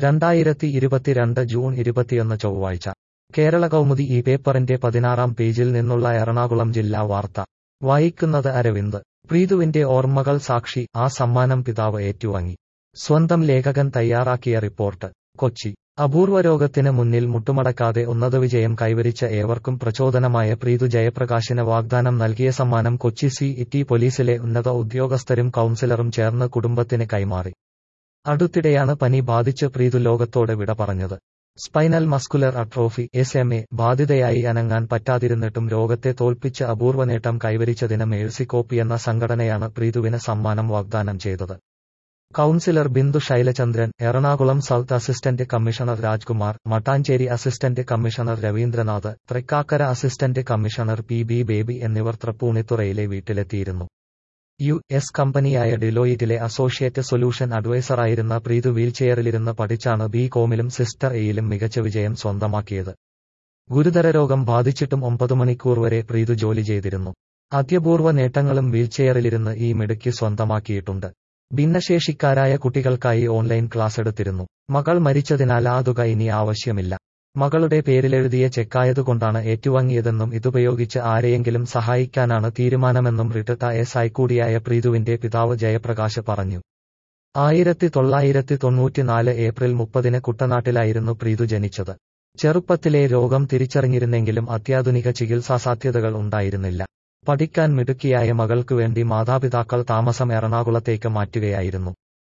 രണ്ടായിരത്തി ഇരുപത്തിരണ്ട് ജൂൺ ഇരുപത്തിയൊന്ന് ചൊവ്വാഴ്ച കേരള കൗമുദി ഈ പേപ്പറിന്റെ പതിനാറാം പേജിൽ നിന്നുള്ള എറണാകുളം ജില്ലാ വാർത്ത വായിക്കുന്നത് അരവിന്ദ് പ്രീതുവിന്റെ ഓർമ്മകൾ സാക്ഷി ആ സമ്മാനം പിതാവ് ഏറ്റുവാങ്ങി സ്വന്തം ലേഖകൻ തയ്യാറാക്കിയ റിപ്പോർട്ട് കൊച്ചി അപൂർവ രോഗത്തിന് മുന്നിൽ മുട്ടുമടക്കാതെ ഉന്നത വിജയം കൈവരിച്ച ഏവർക്കും പ്രചോദനമായ പ്രീതു ജയപ്രകാശിന് വാഗ്ദാനം നൽകിയ സമ്മാനം കൊച്ചി സി ഇറ്റി പോലീസിലെ ഉന്നത ഉദ്യോഗസ്ഥരും കൌൺസിലറും ചേർന്ന് കുടുംബത്തിന് കൈമാറി അടുത്തിടെയാണ് പനി ബാധിച്ച് പ്രീതു ലോകത്തോട് വിട പറഞ്ഞത് spinal muscular atrophy S M A ബാധിതയായി അനങ്ങാൻ പറ്റാതിരുന്നിട്ടും രോഗത്തെ തോൽപ്പിച്ച് അപൂർവ നേട്ടം കൈവരിച്ചതിന് മേഴ്സിക്കോപ്പി എന്ന സംഘടനയാണ് പ്രീതുവിന് സമ്മാനം വാഗ്ദാനം ചെയ്തത് councillor Bindu Shailachandran Ernakulam south assistant commissioner Rajkumar Mattancherry assistant commissioner Raveendranath Thrikkakara assistant commissioner P B Baby എന്നിവർ തൃപ്പൂണിത്തുറയിലെ വീട്ടിലെത്തിയിരുന്നു യു എസ് കമ്പനിയായ ഡിലോയിറ്റിലെ അസോസിയേറ്റ് സൊല്യൂഷൻ അഡ്വൈസറായിരുന്ന പ്രീതു വീൽചെയറിലിരുന്ന് പഠിച്ചാണ് ബി കോമിലും സിസ്റ്റർ എയിലും മികച്ച വിജയം സ്വന്തമാക്കിയത് ഗുരുതര രോഗം ബാധിച്ചിട്ടും ഒമ്പത് മണിക്കൂർ വരെ പ്രീതു ജോലി ചെയ്തിരുന്നു അത്യപൂർവ നേട്ടങ്ങളും വീൽചെയറിലിരുന്ന് ഈ മിടുക്കി സ്വന്തമാക്കിയിട്ടുണ്ട് ഭിന്നശേഷിക്കാരായ കുട്ടികൾക്കായി ഓൺലൈൻ ക്ലാസ് എടുത്തിരുന്നു മകൾ മരിച്ചതിനാൽ ആ തുക ഇനി ആവശ്യമില്ല മകളുടെ പേരിലെഴുതിയ ചെക്കായതുകൊണ്ടാണ് ഏറ്റുവാങ്ങിയതെന്നും ഇതുപയോഗിച്ച് ആരെയെങ്കിലും സഹായിക്കാനാണ് തീരുമാനമെന്നും റിട്ടട്ട എസ് ഐ കൂടിയായ പ്രീതുവിന്റെ പിതാവ് ജയപ്രകാശ് പറഞ്ഞു ആയിരത്തി തൊള്ളായിരത്തി തൊണ്ണൂറ്റിനാല് ഏപ്രിൽ മുപ്പതിന് കുട്ടനാട്ടിലായിരുന്നു പ്രീതു ജനിച്ചത് ചെറുപ്പത്തിലെ രോഗം തിരിച്ചറിഞ്ഞിരുന്നെങ്കിലും അത്യാധുനിക ചികിത്സാ സാധ്യതകൾ ഉണ്ടായിരുന്നില്ല പഠിക്കാൻ മിടുക്കിയായ മകൾക്കു വേണ്ടി മാതാപിതാക്കൾ താമസം എറണാകുളത്തേക്ക് മാറ്റുകയായിരുന്നു